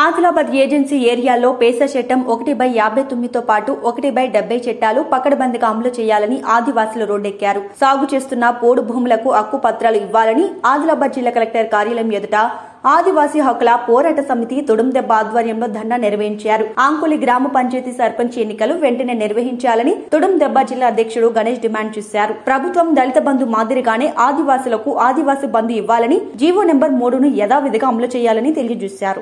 Adilabad agency ఏరియాలో పేస చట్టం ఒకటి బై యాభై తొమ్మిదితో పాటు ఒకటి బై డెబ్బై చట్టాలు పకడ్బందీగా అమలు చేయాలని ఆదివాసులు రోడ్డెక్కారు సాగు చేస్తున్న పోడు భూములకు హక్కు పత్రాలు ఇవ్వాలని ఆదిలాబాద్ జిల్లా కలెక్టర్ కార్యాలయం ఎదుట ఆదివాసీ హక్కుల పోరాట సమితి తుడుందెబ్బ ఆధ్వర్యంలో ధర్నా నిర్వహించారు ఆంకులి గ్రామ పంచాయతీ సర్పంచ్ ఎన్నికలు వెంటనే నిర్వహించాలని తుడుందెబ్బ జిల్లా అధ్యక్షుడు గణేష్ డిమాండ్ చేశారు ప్రభుత్వం దళిత బంధు మాదిరిగానే ఆదివాసులకు ఆదివాసీ బంధు ఇవ్వాలని జీవో నెంబర్ మూడును యథావిధిగా అమలు చేయాలని తెలియజేశారు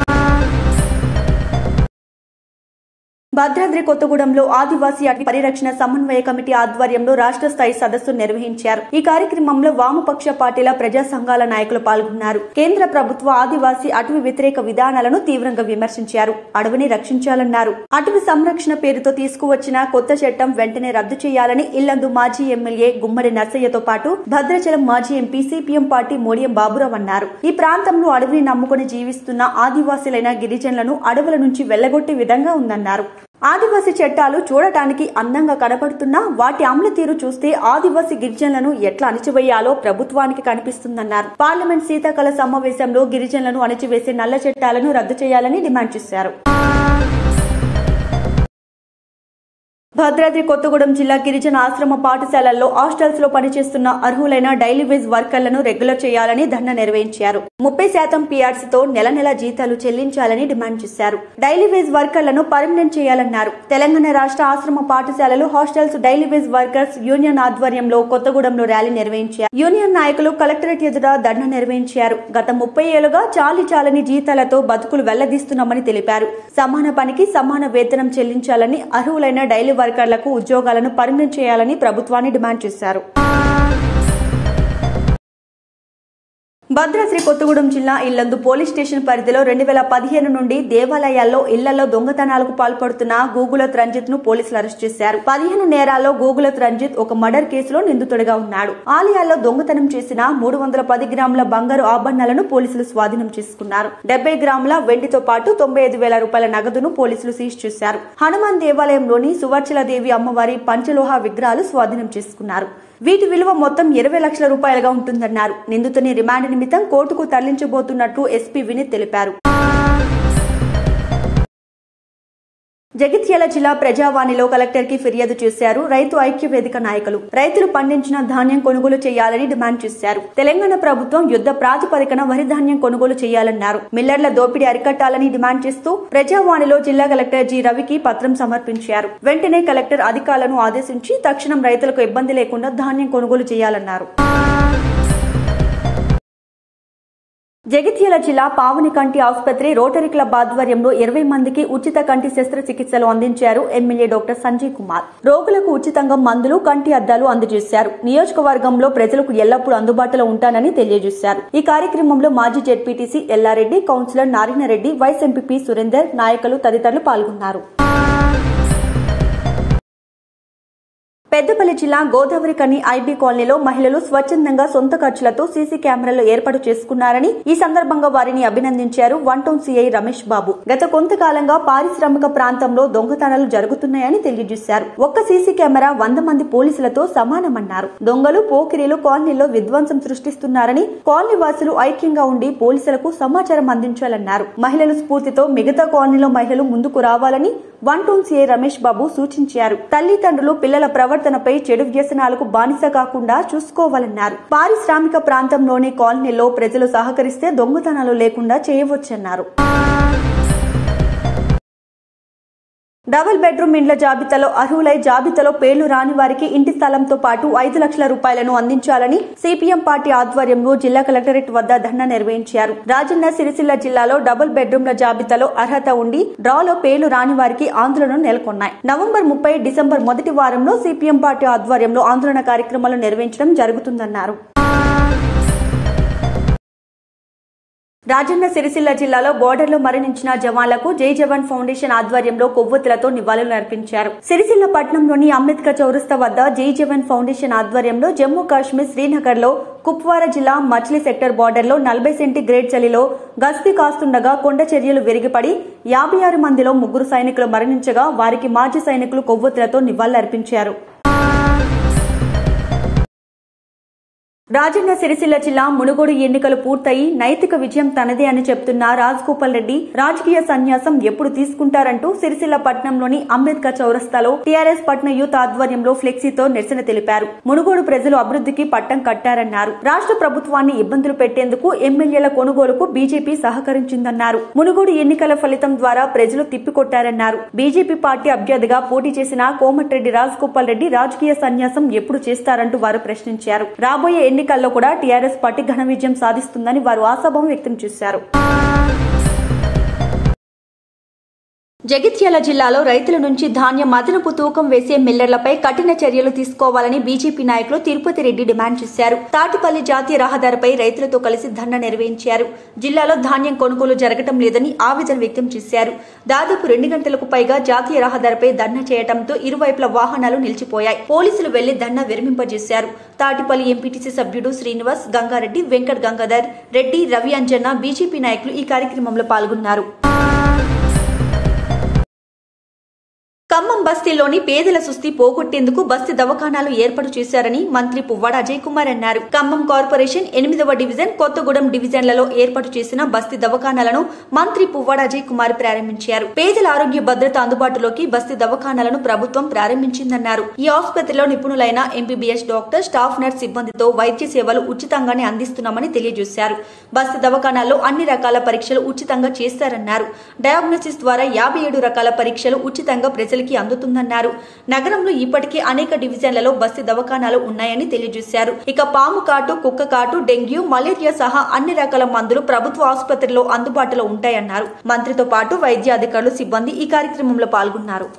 భద్రాద్రి కొత్తగూడెంలో ఆదివాసీ అటవీ పరిరక్షణ సమన్వయ కమిటీ ఆధ్వర్యంలో రాష్ట్ర స్థాయి సదస్సు నిర్వహించారు ఈ కార్యక్రమంలో వామపక్ష పార్టీల ప్రజా సంఘాల నాయకులు పాల్గొన్నారు కేంద్ర ప్రభుత్వ ఆదివాసీ అటవీ వ్యతిరేక విధానాలను తీవ్రంగా విమర్శించారు అడవిని రక్షించాలన్నారు అటవీ సంరక్షణ పేరుతో తీసుకువచ్చిన కొత్త చట్టం వెంటనే రద్దు చేయాలని ఇల్లందు మాజీ ఎమ్మెల్యే గుమ్మడి నర్సయ్యతో పాటు భద్రాచలం మాజీ MP CPM party Modiyam Baburao అన్నారు ఈ ప్రాంతంలో అడవిని నమ్ముకుని జీవిస్తున్న ఆదివాసీలైన గిరిజనులను అడవుల నుంచి వెళ్లగొట్టే విధంగా ఉందన్నారు ఆదివాసీ చట్టాలు చూడటానికి అందంగా కనపడుతున్నా వాటి అమలు తీరు చూస్తే ఆదివాసీ గిరిజనులను ఎట్లా అణిచివేయాలో ప్రభుత్వానికి కనిపిస్తుందన్నారు పార్లమెంట్ శీతాకాల సమావేశంలో గిరిజనులను అణిచివేసే నల్ల చట్టాలను రద్దు చేయాలని డిమాండ్ చేశారు భద్రాద్రి కొత్తగూడెం జిల్లా గిరిజన ఆశ్రమ పాఠశాలల్లో హాస్టల్స్ లో పనిచేస్తున్న అర్హులైన డైలీ వేజ్ వర్కర్లను రెగ్యులర్ చేయాలని ధర్నా నిర్వహించారు ముప్పై శాతం పీఆర్సీతో నెల నెల జీతాలు చెల్లించాలని డిమాండ్ చేశారు డైలీ వేజ్ వర్కర్లను పర్మనెంట్ చేయాలన్నారు తెలంగాణ రాష్ట్ర ఆశ్రమ పాఠశాలలు hostels daily wage workers union ఆధ్వర్యంలో కొత్తగూడెంలో ర్యాలీ నిర్వహించారు యూనియన్ నాయకులు కలెక్టరేట్ ఎదుట ధర్నా నిర్వహించారు గత ముప్పై ఏళ్లుగా చాలి చాలని జీతాలతో బతుకులు వెళ్లదీస్తున్నామని తెలిపారు సమాన పనికి సమాన వేతనం చెల్లించాలని అర్హులైన డైలీ వర్కర్లకు ఉద్యోగాలను పర్మనెంట్ చేయాలని ప్రభుత్వాన్ని డిమాండ్ చేశారు భద్రాద్రి కొత్తగూడెం జిల్లా ఇల్లందు పోలీస్ స్టేషన్ పరిధిలో రెండు వేల పదిహేను నుండి దేవాలయాల్లో ఇళ్లలో దొంగతనాలకు పాల్పడుతున్న గూగులత్ రంజిత్ ను పోలీసులు అరెస్ట్ చేశారు పదిహేను నేరాల్లో గూగులత్ రంజిత్ ఒక మర్డర్ కేసులో నిందితుడిగా ఉన్నాడు ఆలయాల్లో దొంగతనం చేసిన మూడు వందల పది గ్రాముల బంగారు ఆభరణాలను పోలీసులు స్వాధీనం చేసుకున్నారు డెబ్బై గ్రాముల వెండితో పాటు తొంభై ఐదు వేల రూపాయల నగదును పోలీసులు సీజ్ చేశారు హనుమాన్ దేవాలయంలోని సువర్చలదేవి అమ్మవారి పంచలోహ విగ్రహాలు స్వాధీనం చేసుకున్నారు వీటి విలువ మొత్తం ఇరవై లక్షల రూపాయలుగా ఉంటుందన్నారు నిందితుని రిమాండ్ నిమిత్తం కోర్టుకు తరలించబోతున్నట్లు ఎస్పీ వినీత్ తెలిపారు జగిత్యాల జిల్లా ప్రజావాణిలో కలెక్టర్ కి ఫిర్యాదు చేశారు రైతు ఐక్య వేదిక నాయకులు రైతులు పండించిన ధాన్యం కొనుగోలు చేయాలని డిమాండ్ చేశారు తెలంగాణ ప్రభుత్వం యుద్ధ ప్రాతిపదికన వరి ధాన్యం కొనుగోలు చేయాలన్నారు మిల్లర్ల దోపిడీ అరికట్టాలని డిమాండ్ చేస్తూ ప్రజావాణిలో జిల్లా కలెక్టర్ జి రవికి పత్రం సమర్పించారు వెంటనే కలెక్టర్ అధికారులను ఆదేశించి తక్షణం రైతులకు ఇబ్బంది లేకుండా ధాన్యం కొనుగోలు చేయాలన్నారు జగిత్యాల జిల్లా పావని కంటి ఆసుపత్రి రోటరీ క్లబ్ ఆధ్వర్యంలో ఇరవై మందికి ఉచిత కంటి శస్త్రచికిత్సలు అందించారు ఎమ్మెల్యే డాక్టర్ సంజయ్ కుమార్ రోగులకు ఉచితంగా మందులు కంటి అద్దాలు అందజేశారు నియోజకవర్గంలో ప్రజలకు ఎల్లప్పుడూ అందుబాటులో ఉంటానని తెలియజేశారు ఈ కార్యక్రమంలో మాజీ ZPTC Yellareddy councillor Narayanareddy vice MP Surender నాయకులు తదితరులు పాల్గొన్నారు పెద్దపల్లి జిల్లా గోదావరి కని ఐబీ కాలనీలో మహిళలు స్వచ్ఛందంగా సొంత ఖర్చులతో సీసీ కెమెరాలు ఏర్పాటు చేసుకున్నారని ఈ సందర్భంగా వారిని అభినందించారు one town CI Ramesh Babu గత కొంతకాలంగా పారిశ్రామిక ప్రాంతంలో దొంగతనాలు జరుగుతున్నాయని తెలియజేశారు ఒక్క సీసీ కెమెరా వంద మంది పోలీసులతో సమానమన్నారు దొంగలు పోకిరీలు కాలనీలో విధ్వంసం సృష్టిస్తున్నారని కాలనీ వాసులు ఐక్యంగా ఉండి పోలీసులకు సమాచారం అందించాలన్నారు మహిళల స్ఫూర్తితో మిగతా కాలనీలో మహిళలు ముందుకు రావాలని one town CI Ramesh Babu సూచించారు తల్లిదండ్రులు పిల్లల ప్రవర్తనపై చెడు వ్యసనాలకు బానిస కాకుండా చూసుకోవాలన్నారు పారిశ్రామిక ప్రాంతంలోని కాలనీలో ప్రజలు సహకరిస్తే దొంగతనాలు లేకుండా చేయవచ్చన్నారు డబుల్ బెడ్రూమ్ ఇండ్ల జాబితాలో అర్హులై జాబితాలో పేర్లు రాని వారికి ఇంటి స్థలంతో పాటు ఐదు లక్షల రూపాయలను అందించాలని సిపిఎం పార్టీ ఆధ్వర్యంలో జిల్లా కలెక్టరేట్ వద్ద ధర్నా నిర్వహించారు రాజన్న సిరిసిల్ల జిల్లాలో డబుల్ బెడ్రూమ్ల జాబితాలో అర్హత ఉండి డ్రాలో పేర్లు రాని వారికి ఆందోళనలు నెలకొన్నాయి నవంబర్ ముప్పై డిసెంబర్ మొదటి వారంలో సిపిఎం పార్టీ ఆధ్వర్యంలో ఆందోళన కార్యక్రమాలు నిర్వహించడం జరుగుతుందన్నారు రాజన్న సిరిసిల్ల జిల్లాలో బోర్డర్లో మరణించిన జవాన్లకు జై జవాన్ ఫౌండేషన్ ఆధ్వర్యంలో కొవ్వొత్తులతో నివాళులు అర్పించారు సిరిసిల్ల పట్టణంలోని అంబేద్కర్ చౌరస్తా వద్ద జై జవాన్ ఫౌండేషన్ ఆధ్వర్యంలో జమ్మూ కాశ్మీర్ శ్రీనగర్ లో కుప్వారా జిల్లా మచిలీ సెక్టర్ బోర్డర్లో నలభై సెంటీగ్రేడ్ చలిలో గస్తీ కాస్తుండగా కొండ చర్యలు విరిగిపడి యాభై ఆరు మందిలో ముగ్గురు సైనికులు మరణించగా వారికి మాజీ సైనికులు కొవ్వొత్తులతో నివాళులర్పించారు రాజన్న సిరిసిల్ల జిల్లా మునుగోడు ఎన్నికలు పూర్తయి నైతిక విజయం తనదే అని చెప్తున్న రాజ్ గోపాల్ రెడ్డి రాజకీయ సన్యాసం ఎప్పుడు తీసుకుంటారంటూ సిరిసిల్ల పట్నంలోని అంబేద్కర్ చౌరస్తాలో టీఆర్ఎస్ పట్న యూత్ ఆధ్వర్యంలో ఫ్లెక్సీతో నిరసన తెలిపారు మునుగోడు ప్రజలు అభివృద్ధికి పట్టం కట్టారన్నారు రాష్ట్ర ప్రభుత్వాన్ని ఇబ్బందులు పెట్టేందుకు ఎమ్మెల్యేల కొనుగోలుకు బీజేపీ సహకరించిందన్నారు మునుగోడు ఎన్నికల ఫలితం ద్వారా ప్రజలు తిప్పికొట్టారన్నారు బీజేపీ పార్టీ అభ్యర్థిగా పోటీ చేసిన కోమటిరెడ్డి రాజ్ గోపాల్ రెడ్డి రాజకీయ సన్యాసం ఎప్పుడు చేస్తారంటూ వారు ప్రశ్నించారు రాబోయే ఎన్నికల్లో కూడా టీఆర్ఎస్ పార్టీ ఘన విజయం సాధిస్తుందని వారు ఆశాభావం వ్యక్తం చేశారు జగిత్యాల జిల్లాలో రైతుల నుంచి ధాన్యం అదనపు తూకం వేసే మిల్లర్లపై కఠిన చర్యలు తీసుకోవాలని బీజేపీ నాయకులు తిరుపతి రెడ్డి డిమాండ్ చేశారు తాటిపల్లి జాతీయ రహదారిపై రైతులతో కలిసి ధర్నా నిర్వహించారు జిల్లాలో ధాన్యం కొనుగోలు జరగటం లేదని ఆవేదన వ్యక్తం చేశారు దాదాపు రెండు గంటలకు పైగా జాతీయ రహదారిపై ధర్నా చేయడంతో ఇరువైపుల వాహనాలు నిలిచిపోయాయి పోలీసులు వెళ్లి ధర్నా విరమింపజేశారు తాటిపల్లి ఎంపీటీసీ సభ్యుడు శ్రీనివాస్ గంగారెడ్డి వెంకట్ గంగాధర్ రెడ్డి రవి అంజన్న బీజేపీ నాయకులు ఈ కార్యక్రమంలో పాల్గొన్నారు ఖమ్మం బస్తీలోని పేదల సుస్థి పోగొట్టేందుకు బస్తీ దవాఖానాలు ఏర్పాటు చేశారని మంత్రి పువ్వాడ అజయ్ కుమార్ అన్నారు ఖమ్మం కార్పొరేషన్ ఎనిమిదవ డివిజన్ కొత్తగూడెం డివిజన్లలో ఏర్పాటు చేసిన బస్తీ దవాఖానాలను మంత్రి పువ్వాడ అజయ్ కుమార్ ప్రారంభించారు పేదల ఆరోగ్య భద్రత అందుబాటులోకి బస్తీ దవాఖానాలను ప్రభుత్వం ప్రారంభించిందన్నారు ఈ ఆసుపత్రిలో నిపుణులైన ఎంబీబీఎస్ డాక్టర్ స్టాఫ్ నర్స్ సిబ్బందితో వైద్య సేవలు ఉచితంగానే అందిస్తున్నామని తెలియజేశారు బస్తీ దవాఖానాల్లో అన్ని రకాల పరీక్షలు ఉచితంగా చేస్తారన్నారు డయాగ్నోసిస్ ద్వారా యాభై ఏడు రకాల పరీక్షలు ఉచితంగా ప్రజలకి అందుతుందన్నారు నగరంలో ఇప్పటికే అనేక డివిజన్లలో బస్సు దవాఖానాలు ఉన్నాయని తెలియజేశారు ఇక పాము కాటు కుక్క కాటు డెంగ్యూ మలేరియా సహా అన్ని రకాల మందులు ప్రభుత్వ ఆసుపత్రిలో అందుబాటులో ఉంటాయన్నారు మంత్రితో పాటు వైద్య అధికారులు సిబ్బంది ఈ కార్యక్రమంలో పాల్గొన్నారు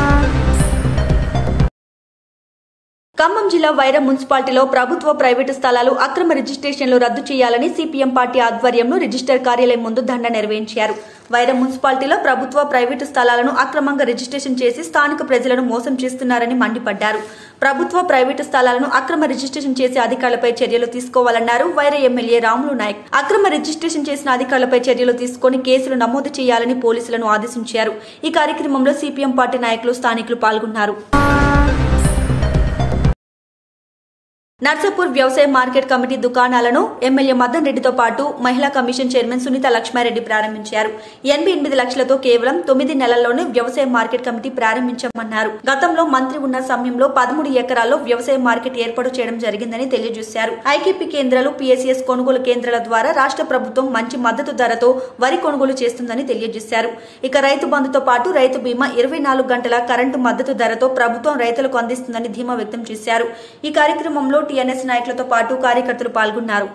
ఖమ్మం జిల్లా వైరం మున్సిపాలిటీలో ప్రభుత్వ ప్రైవేటు స్థలాలు అక్రమ రిజిస్ట్రేషన్లు రద్దు చేయాలని సిపిఎం పార్టీ ఆధ్వర్యంలో రిజిస్టర్ కార్యాలయం ముందు ధర్నా నిర్వహించారు వైరం మున్సిపాలిటీలో ప్రభుత్వ ప్రైవేటు స్థలాలను అక్రమంగా రిజిస్ట్రేషన్ చేసి స్థానిక ప్రజలను మోసం చేస్తున్నారని మండిపడ్డారు ప్రభుత్వ ప్రైవేటు స్థలాలను అక్రమ రిజిస్ట్రేషన్ చేసే అధికారులపై చర్యలు తీసుకోవాలన్నారు వైర ఎమ్మెల్యే రాములు నాయక్ అక్రమ రిజిస్ట్రేషన్ చేసిన అధికారులపై చర్యలు తీసుకొని కేసులు నమోదు చేయాలని పోలీసులను ఆదేశించారు ఈ కార్యక్రమంలో సిపిఎం పార్టీ నాయకులు స్థానికులు పాల్గొన్నారు నర్సాపూర్ వ్యవసాయ మార్కెట్ కమిటీ దుకాణాలను ఎమ్మెల్యే మదన్ రెడ్డితో పాటు మహిళా కమిషన్ చైర్మన్ సునీత లక్ష్మారెడ్డి ప్రారంభించారు ఎనభై ఎనిమిది లక్షలతో కేవలం తొమ్మిది నెలల్లోనే వ్యవసాయ మార్కెట్ కమిటీ ప్రారంభించామన్నారు గతంలో మంత్రి ఉన్న సమయంలో పదమూడు ఎకరాల్లో వ్యవసాయ మార్కెట్ ఏర్పాటు చేయడం జరిగిందని తెలియజేశారు ఐకేపీ కేంద్రాలు పిఎస్ఎస్ కొనుగోలు కేంద్రాల ద్వారా రాష్ట్ర ప్రభుత్వం మంచి మద్దతు ధరతో వరి కొనుగోలు చేస్తుందని తెలియజేశారు ఇక రైతు బంధుతో పాటు రైతు బీమా ఇరవై నాలుగు గంటల కరెంటు మద్దతు ధరతో ప్రభుత్వం రైతులకు అందిస్తుందని ధీమా వ్యక్తం చేశారు ఈ కార్యక్రమంలో టీఎన్ఎస్ నాయకులతో పాటు కార్యకర్తలు పాల్గొన్నారు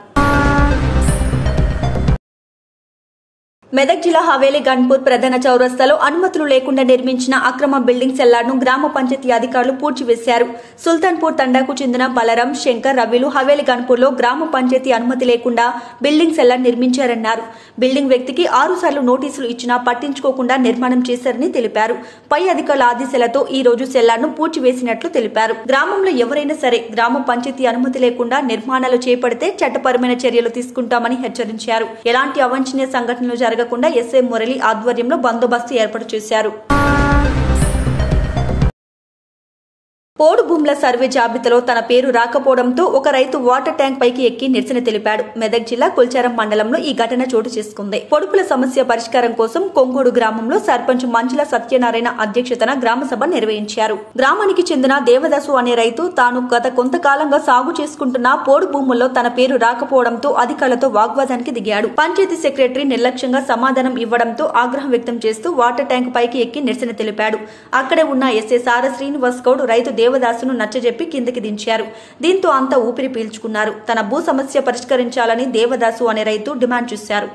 మెదక్ జిల్లా హవేలీ గన్పూర్ ప్రధాన చౌరస్తాలో అనుమతులు లేకుండా నిర్మించిన అక్రమ బిల్డింగ్ సెల్లార్ను గ్రామ పంచాయతీ అధికారులు పూడ్చివేశారు సుల్తాన్పూర్ తండాకు చెందిన బలరాం శంకర్ రవిలు హవేలీ గన్పూర్లో గ్రామ పంచాయతీ అనుమతి లేకుండా బిల్డింగ్ సెల్లార్ నిర్మించారన్నారు బిల్డింగ్ వ్యక్తికి ఆరు సార్లు నోటీసులు ఇచ్చినా పట్టించుకోకుండా నిర్మాణం చేశారని తెలిపారు పై అధికారుల ఆదేశాలతో ఈ రోజు సెల్లార్ను పూడ్చివేసినట్లు తెలిపారు గ్రామంలో ఎవరైనా సరే గ్రామ పంచాయతీ అనుమతి లేకుండా నిర్మాణాలు చేపడితే చట్టపరమైన చర్యలు తీసుకుంటామని హెచ్చరించారు ఎలాంటి అవాంఛనీయ సంఘటనలు జరగకుండా ఎస్ఐ మురళి ఆధ్వర్యంలో బందోబస్తు ఏర్పాటు చేశారు పోడు భూముల సర్వే జాబితాలో తన పేరు రాకపోవడంతో ఒక రైతు వాటర్ ట్యాంక్ పైకి ఎక్కి నిరసన తెలిపాడు మెదక్ జిల్లా కుల్చారం మండలంలో ఈ ఘటన చోటు చేసుకుంది పొడుపుల సమస్య పరిష్కారం కోసం కొంగోడు గ్రామంలో సర్పంచ్ మంజుల సత్యనారాయణ అధ్యక్షతన గ్రామ సభ నిర్వహించారు గ్రామానికి చెందిన దేవదాసు అనే రైతు తాను గత కొంతకాలంగా సాగు చేసుకుంటున్న పోడు భూముల్లో తన పేరు రాకపోవడంతో అధికారులతో వాగ్వాదానికి దిగాడు పంచాయతీ సెక్రటరీ నిర్లక్ష్యంగా సమాధానం ఇవ్వడంతో ఆగ్రహం వ్యక్తం చేస్తూ వాటర్ ట్యాంక్ పైకి ఎక్కి నిరసన తెలిపాడు అక్కడే ఉన్న ఎస్ఏ సార శ్రీనివాస్ గౌడ్ రైతు దేవదాసును నచ్చజెప్పి కిందకి దించారు దీంతో అంతా ఊపిరి పీల్చుకున్నారు తన భూ సమస్య పరిష్కరించాలని దేవదాసు అనే రైతు డిమాండ్ చేశారు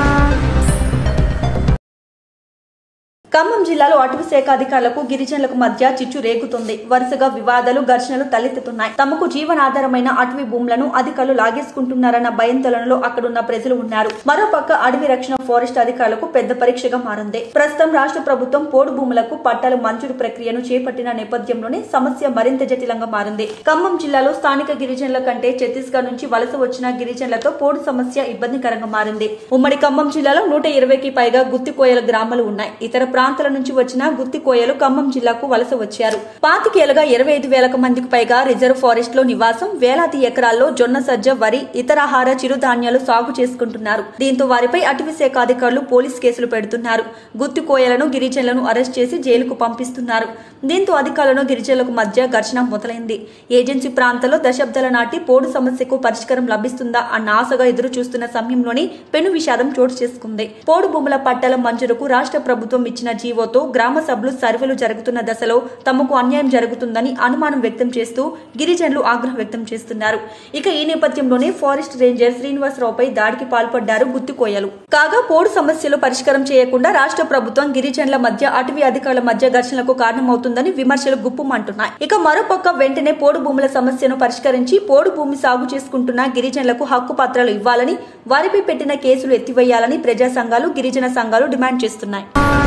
ఖమ్మం జిల్లాలో అటవీ శాఖ అధికారులకు గిరిజనులకు మధ్య చిచ్చు రేగుతుంది వరుసగా వివాదాలు ఘర్షణలు తలెత్తుతున్నాయి తమకు జీవనాధారమైన అటవీ భూములను అధికారులు లాగేసుకుంటున్నారన్న భయంతోలనలో అక్కడున్న ప్రజలు ఉన్నారు మరోపక్క అడవి రక్షణ ఫారెస్ట్ అధికారులకు పెద్ద పరీక్షగా మారింది ప్రస్తుతం రాష్ట్ర ప్రభుత్వం పోడు భూములకు పట్టాలు మంజూరు ప్రక్రియను చేపట్టిన నేపథ్యంలోనే సమస్య మరింత జటిలంగా మారింది ఖమ్మం జిల్లాలో స్థానిక గిరిజనుల కంటే ఛత్తీస్గఢ్ నుంచి వలస వచ్చిన గిరిజనులతో పోడు సమస్య ఇబ్బందికరంగా మారింది ఉమ్మడి ఖమ్మం జిల్లాలో నూట ఇరవైకి పైగా గుత్తికోయల గ్రామాలు ఉన్నాయి ఇతర ప్రాంత ప్రాంతాల నుంచి వచ్చిన గుత్తి కోయలు ఖమ్మం జిల్లాకు వలస వచ్చారు పాతికేలుగా ఇరవై ఐదు వేలకు మందికి పైగా రిజర్వ్ ఫారెస్ట్ లో నివాసం వేలాది ఎకరాల్లో జొన్న సజ్జ వరి ఇతరాహార చిరుధాన్యాలు సాగు చేసుకుంటున్నారు దీంతో వారిపై అటవీ శాఖ అధికారులు పోలీస్ కేసులు పెడుతున్నారు గుత్తి కోయలను గిరిజనులను అరెస్ట్ చేసి జైలుకు పంపిస్తున్నారు దీంతో అధికారులను గిరిజనులకు మధ్య ఘర్షణ మొదలైంది ఏజెన్సీ ప్రాంతాల్లో దశాబ్దాల నాటి పోడు సమస్యకు పరిష్కారం లభిస్తుందా అన్న ఆశగా ఎదురు చూస్తున్న సమయంలోనే పెను విషాదం చోటు చేసుకుంది పోడు భూముల పట్టాల మంజూరుకు రాష్ట్ర ప్రభుత్వం ఇచ్చిన జీవోతో గ్రామ సభలు సర్వేలు జరుగుతున్న దశలో తమకు అన్యాయం జరుగుతుందని అనుమానం వ్యక్తం చేస్తూ గిరిజనులు ఆగ్రహం వ్యక్తం చేస్తున్నారు ఇక ఈ నేపథ్యంలోనే ఫారెస్ట్ రేంజర్ శ్రీనివాసరావుపై దాడికి పాల్పడ్డారు గుత్తికోయలు కాగా పోడు సమస్యలు పరిష్కారం చేయకుండా రాష్ట్ర ప్రభుత్వం గిరిజనుల మధ్య అటవీ అధికారుల మధ్య ఘర్షణలకు కారణమవుతుందని విమర్శలు గుప్పుమంటున్నాయి ఇక మరోపక్క వెంటనే పోడు భూముల సమస్యను పరిష్కరించి పోడు భూమి సాగు చేసుకుంటున్న గిరిజనులకు హక్కు పత్రాలు ఇవ్వాలని వారిపై పెట్టిన కేసులు ఎత్తివేయాలని ప్రజా సంఘాలు గిరిజన సంఘాలు డిమాండ్ చేస్తున్నాయి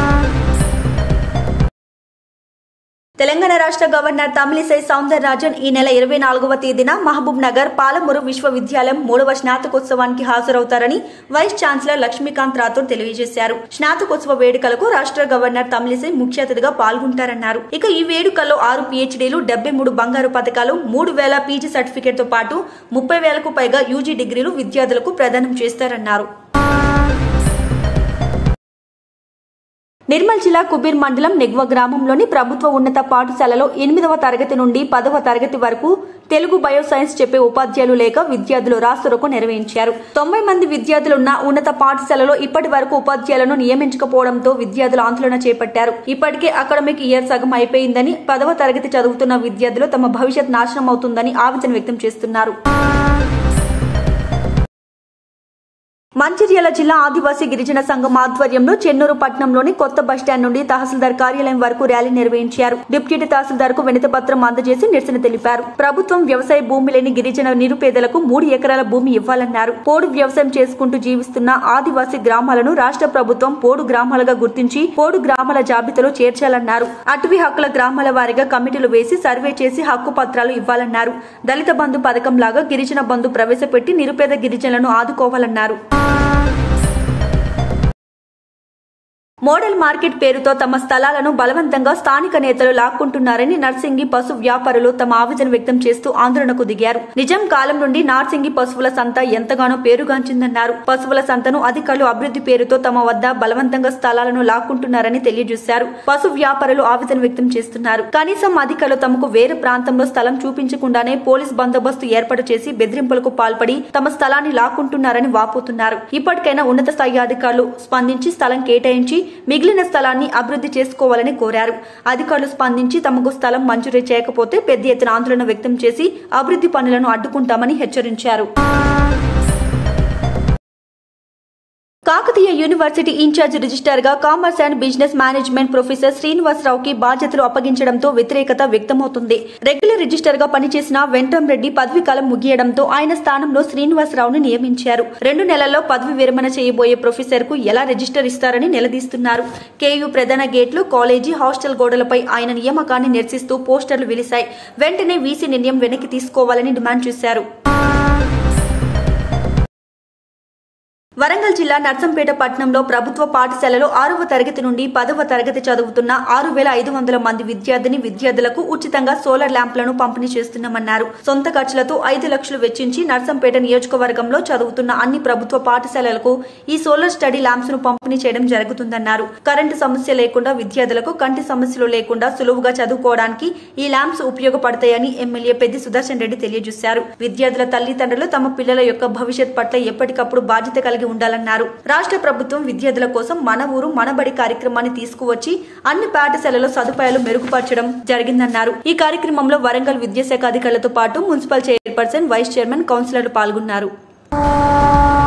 తెలంగాణ రాష్ట్ర గవర్నర్ తమిళిసై సౌందరరాజన్ ఈ నెల ఇరవై నాలుగవ తేదీన మహబూబ్ నగర్ పాలమూరు విశ్వవిద్యాలయం మూడవ స్నాతకోత్సవానికి హాజరవుతారని వైస్ ఛాన్సలర్ లక్ష్మీకాంత్ రాథోడ్ తెలియజేశారు స్నాతకోత్సవ వేడుకలకు రాష్ట్ర గవర్నర్ తమిళిసై ముఖ్య అతిథిగా పాల్గొంటారన్నారు ఇక ఈ వేడుకల్లో ఆరు పీహెచ్డీలు డెబ్బై మూడు బంగారు పథకాలు మూడు వేల పీజీ సర్టిఫికేట్ తో పాటు ముప్పై వేలకు పైగా యూజీ డిగ్రీలు విద్యార్థులకు ప్రదానం చేస్తారన్నారు నిర్మల్ జిల్లా కుబీర్ మండలం నెగ్వ గ్రామంలోని ప్రభుత్వ ఉన్నత పాఠశాలలో ఎనిమిదవ తరగతి నుండి పదవ తరగతి వరకు తెలుగు బయోసైన్స్ చెప్పే ఉపాధ్యాయులు లేక విద్యార్థులు రాస్తురకు నిర్వహించారు తొంభై మంది విద్యార్థులున్న ఉన్నత పాఠశాలలో ఇప్పటి వరకు ఉపాధ్యాయులను నియమించకపోవడంతో విద్యార్థులు ఆందోళన చేపట్టారు ఇప్పటికే అకాడమిక్ ఇయర్ సగం అయిపోయిందని పదవ తరగతి చదువుతున్న విద్యార్థులు తమ భవిష్యత్ నాశనం అవుతుందని ఆవేదన వ్యక్తం చేస్తున్నారు మంచిర్యాల జిల్లా ఆదివాసీ గిరిజన సంఘం ఆధ్వర్యంలో చెన్నూరు పట్టణంలోని కొత్త బస్టాండ్ నుండి తహసీల్దార్ కార్యాలయం వరకు ర్యాలీ నిర్వహించారు డిప్యూటీ తహసీల్దార్ కు వినతి పత్రం అందజేసి నిరసన తెలిపారు ప్రభుత్వం వ్యవసాయ భూమి లేని గిరిజన నిరుపేదలకు మూడు ఎకరాల భూమి ఇవ్వాలన్నారు పోడు వ్యవసాయం చేసుకుంటూ జీవిస్తున్న ఆదివాసీ గ్రామాలను రాష్ట్ర ప్రభుత్వం పోడు గ్రామాలుగా గుర్తించి పోడు గ్రామాల జాబితాలో చేర్చాలన్నారు అటవీ హక్కుల గ్రామాల వారీగా కమిటీలు వేసి సర్వే చేసి హక్కు పత్రాలు ఇవ్వాలన్నారు దళిత బంధు పథకం లాగా గిరిజన బంధు ప్రవేశపెట్టి నిరుపేద గిరిజనులను ఆదుకోవాలన్నారు మోడల్ మార్కెట్ పేరుతో తమ స్థలాలను బలవంతంగా స్థానిక నేతలు లాక్కుంటున్నారని నర్సింగి పశు వ్యాపారులు తమ ఆవేదన వ్యక్తం చేస్తూ ఆందోళనకు దిగారు నిజాం కాలం నుండి నార్సింగి పశువుల సంత ఎంతగానో పేరుగాంచిందన్నారు పశువుల సంతను అధికారులు అభివృద్ధి పేరుతో తమ వద్ద బలవంతంగా స్థలాలను లాక్కుంటున్నారని తెలియజేశారు పశు వ్యాపారులు ఆవేదన వ్యక్తం చేస్తున్నారు కనీసం అధికారులు తమకు వేరే ప్రాంతంలో స్థలం చూపించకుండానే పోలీస్ బందోబస్తు ఏర్పాటు చేసి బెదిరింపులకు పాల్పడి తమ స్థలాన్ని లాక్కుంటున్నారని వాపోతున్నారు ఇప్పటికైనా ఉన్నత స్థాయి అధికారులు స్పందించి స్థలం కేటాయించి మిగిలిన స్థలాన్ని అభివృద్ధి చేసుకోవాలని కోరారు అధికారులు స్పందించి తమకు స్థలం మంజూరు చేయకపోతే పెద్ద ఎత్తున ఆందోళన వ్యక్తం చేసి అభివృద్ధి పనులను అడ్డుకుంటామని హెచ్చరించారు కాకతీయ యూనివర్సిటీ ఇన్ఛార్జ్ రిజిస్టార్ గా commerce and business management professor శ్రీనివాసరావుకి బాధ్యతలు అప్పగించడంతో వ్యతిరేకత వ్యక్తమవుతుంది రెగ్యులర్ రిజిస్టర్ గా పనిచేసిన వెంట్రంరెడ్డి పదవి కాలం ముగియడంతో ఆయన స్థానంలో శ్రీనివాసరావును నియమించారు రెండు నెలల్లో పదవి విరమణ చేయబోయే ప్రొఫెసర్ కు ఎలా రిజిస్టర్ ఇస్తారని నిలదీస్తున్నారు కేయూ ప్రధాన గేట్లు కాలేజీ హాస్టల్ గోడలపై ఆయన నియామకాన్ని నిరసిస్తూ పోస్టర్లు వెలిశాయి వెంటనే వీసీ నిర్ణయం వెనక్కి తీసుకోవాలని డిమాండ్ చేశారు వరంగల్ జిల్లా నర్సంపేట పట్టణంలో ప్రభుత్వ పాఠశాలలో ఆరవ తరగతి నుండి పదవ తరగతి చదువుతున్న ఆరు వేల ఐదు వందల మంది విద్యార్థిని విద్యార్థులకు ఉచితంగా సోలార్ ల్యాంప్లను పంపిణీ చేస్తున్నామన్నారు సొంత ఖర్చులతో ఐదు లక్షలు వెచ్చించి నర్సంపేట నియోజకవర్గంలో చదువుతున్న అన్ని ప్రభుత్వ పాఠశాలలకు ఈ సోలార్ స్టడీ ల్యాంప్స్ ను పంపిణీ చేయడం జరుగుతుందన్నారు కరెంటు సమస్య లేకుండా విద్యార్థులకు కంటి సమస్యలు లేకుండా సులువుగా చదువుకోవడానికి ఈ ల్యాంప్స్ ఉపయోగపడతాయని ఎమ్మెల్యే పెద్ది సుదర్శన్ రెడ్డి తెలియజేశారు విద్యార్థుల తల్లిదండ్రులు తమ పిల్లల యొక్క భవిష్యత్ పట్ల ఎప్పటికప్పుడు బాధ్యత కలిగి ఉండాలన్నారు రాష్ట్ర ప్రభుత్వం విద్యార్థుల కోసం మన ఊరు మనబడి కార్యక్రమాన్ని తీసుకువచ్చి అన్ని పాఠశాలలో సదుపాయాలు మెరుగుపరచడం జరిగిందన్నారు ఈ కార్యక్రమంలో వరంగల్ విద్యాశాఖ అధికారులతో పాటు మున్సిపల్ చైర్పర్సన్ వైస్ చైర్మన్ కౌన్సిలర్లు పాల్గొన్నారు